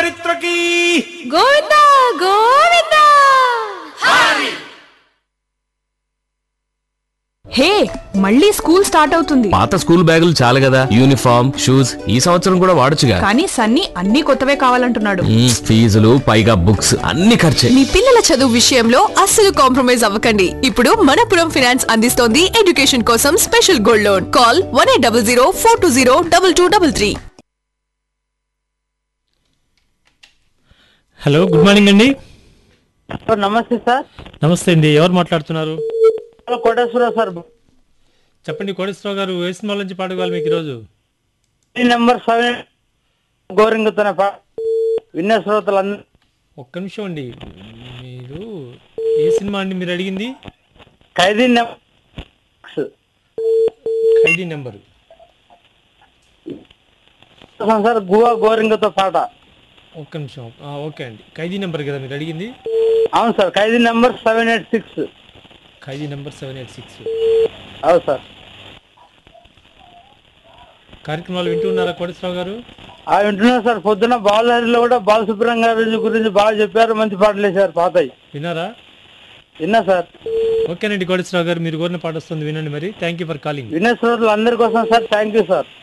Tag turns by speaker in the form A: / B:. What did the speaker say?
A: చరిత్రకి
B: గోవిందా గోవిందా హే మళ్ళీ school start అవుతుంది
C: పాత స్కూల్ బ్యాగులు చాలు కదా యూనిఫామ్ షూస్ ఈ సంవత్సరం కూడా వాడొచ్చుగా
B: కానీ సన్నీ అన్ని కొత్తవే కావాలంటున్నాడు
C: మ్మ్, ఫీజులు పైగా బుక్స్ అన్ని ఖర్చే
D: మీ పిల్లల చదువు విషయంలో అస్సలు కాంప్రమైజ్ అవ్వకండి ఇప్పుడు మనపురం ఫైనాన్స్ అందిస్తోంది ఎడ్యుకేషన్ కోసం special gold loan call one eight double zero four two zero double two double three
E: hello good morning అండి
F: సార్ నమస్తే సార్
E: నమస్తే అండి ఎవరు మాట్లాడుతున్నారు
F: హలో కోటేశ్వరరావు సార్
E: చెప్పండి కోటేశ్వరరావు గారు ఏ సినిమాల నుంచి పాడుకోవాలి మీకు ఈరోజు
F: ఈ నెంబర్ సెవెన్ గోరింగుతున్న విన్న శ్రోతలందరూ
E: ఒక్క నిమిషం అండి మీరు ఏ సినిమా అండి మీరు అడిగింది
F: Khaidi number
E: Khaidi number
F: sir గువా గోరింగతో పాట
E: ఒక్క నిమిషం ఆ, ఓకే అండి ఖైదీ నెంబర్ కదా మీరు అడిగింది
F: అవును sir Khaidi number seven eight six
E: Khaidi number seven eight six
F: అవును సార్
E: కార్యక్రమాలు వింటూ ఉన్నారా కోటేశ్వరరావు గారు
F: ఆ వింటున్నాను సార్ పొద్దున బాలహరిలో కూడా బాలసుబ్రహ్మ గారి గురించి బాగా చెప్పారు మంచి పాటలు వేశారు పాతయి
E: విన్నారా
F: విన్నా సార్
E: ఓకేనండి కోటేశ్వరరావు గారు మీరు కోరిన పాట వస్తుంది వినండి మరి థ్యాంక్ యూ ఫర్ కాలింగ్
F: విన్న శ్రోతలు అందరి కోసం సార్ థ్యాంక్ యూ సార్